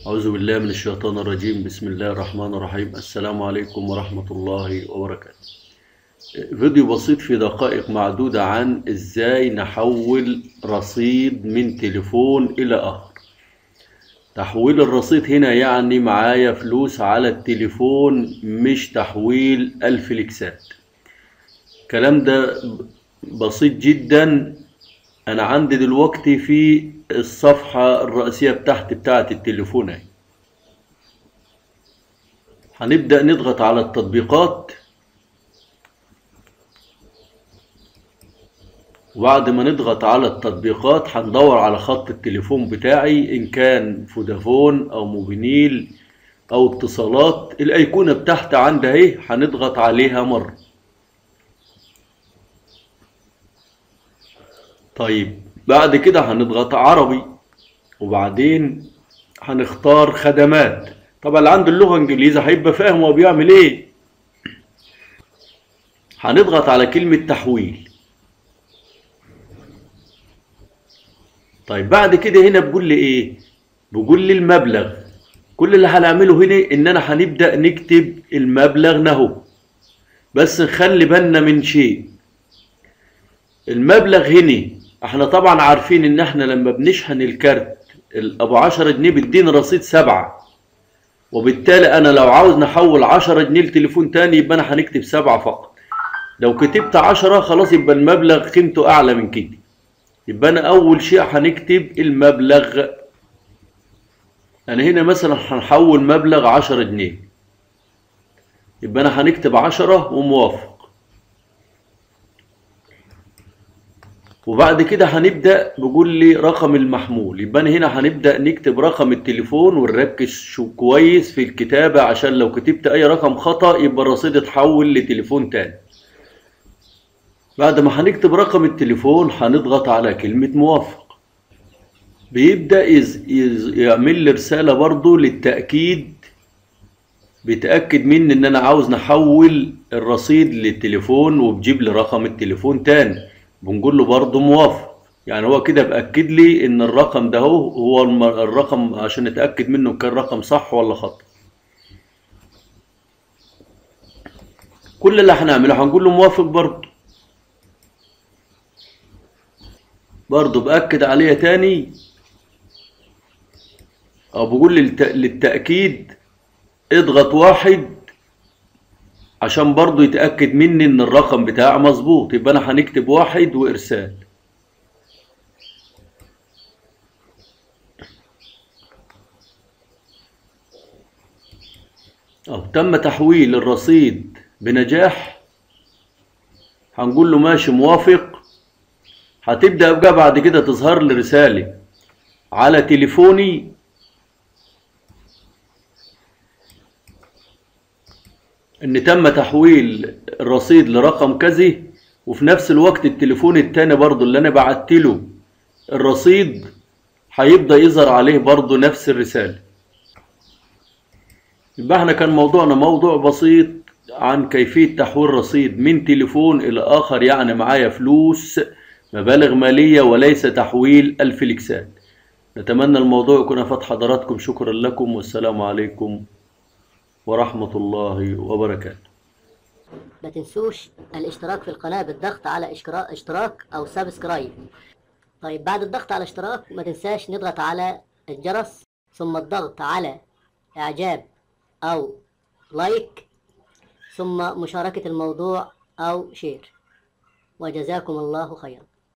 أعوذ بالله من الشيطان الرجيم بسم الله الرحمن الرحيم السلام عليكم ورحمة الله وبركاته فيديو بسيط في دقائق معدودة عن إزاي نحول رصيد من تليفون إلى آخر تحويل الرصيد هنا يعني معايا فلوس على التليفون مش تحويل الفليكسات الكلام ده بسيط جدا انا عندي دلوقتي في الصفحة الرئيسية بتاعتي بتاعت التليفون اهي هنبدأ نضغط على التطبيقات وبعد ما نضغط على التطبيقات هندور على خط التليفون بتاعي ان كان فودافون او موبينيل او اتصالات الايقونة بتاعتي عندي اهي هنضغط عليها مرة طيب بعد كده هنضغط عربي وبعدين هنختار خدمات طبعا اللي عنده اللغة انجليزي هيبقى فاهم هو بيعمل ايه هنضغط على كلمة تحويل طيب بعد كده هنا بيقول لي ايه بيقول لي المبلغ كل اللي هنعمله هنا ان انا هنبدأ نكتب المبلغ نهو بس نخلي بالنا من شيء المبلغ هنا احنا طبعا عارفين ان احنا لما بنشحن الكارت ابو 10 جنيه بيديني رصيد سبعة وبالتالي انا لو عاوز نحول 10 جنيه لتليفون تاني يبقى انا هنكتب سبعة فقط لو كتبت 10 خلاص يبقى المبلغ قيمته اعلى من كده يبقى انا اول شيء هنكتب المبلغ انا هنا مثلا هنحول مبلغ 10 جنيه يبقى انا هنكتب 10 وموافق وبعد كده هنبدأ بيقول لي رقم المحمول يبقى أنا هنا هنبدأ نكتب رقم التليفون ونركز شو كويس في الكتابة عشان لو كتبت أي رقم خطأ يبقى الرصيد اتحول لتليفون تاني بعد ما هنكتب رقم التليفون هنضغط على كلمة موافق بيبدأ يز يز يعمل لي رسالة برضو للتأكيد بيتأكد مني إن أنا عاوز نحول الرصيد للتليفون وبجيب لي رقم التليفون تاني بنقول له برضه موافق يعني هو كده بأكد لي ان الرقم ده هو هو الرقم عشان نتأكد منه كان رقم صح ولا خطأ كل اللي هنعمله هنقول له موافق برضه برضه بأكد عليها تاني او بقول لي للتأكيد اضغط واحد عشان برضو يتأكد مني ان الرقم بتاعي مظبوط يبقى انا هنكتب واحد وارسال أو تم تحويل الرصيد بنجاح هنقول له ماشي موافق هتبدأ بقى بعد كده تظهر لي رسالة على تليفوني ان تم تحويل الرصيد لرقم كذا وفي نفس الوقت التليفون التاني برضو اللي انا بعت له الرصيد هيبدا يظهر عليه برضو نفس الرساله يبقى احنا كان موضوعنا موضوع بسيط عن كيفيه تحويل رصيد من تليفون الى اخر يعني معايا فلوس مبالغ ماليه وليس تحويل الفليكسات نتمنى الموضوع يكون افاد حضراتكم شكرا لكم والسلام عليكم ورحمة الله وبركاته ما تنسوش الاشتراك في القناة بالضغط على اشتراك أو سبسكرايب طيب بعد الضغط على اشتراك ما تنساش نضغط على الجرس ثم الضغط على إعجاب أو لايك ثم مشاركة الموضوع أو شير وجزاكم الله خيرا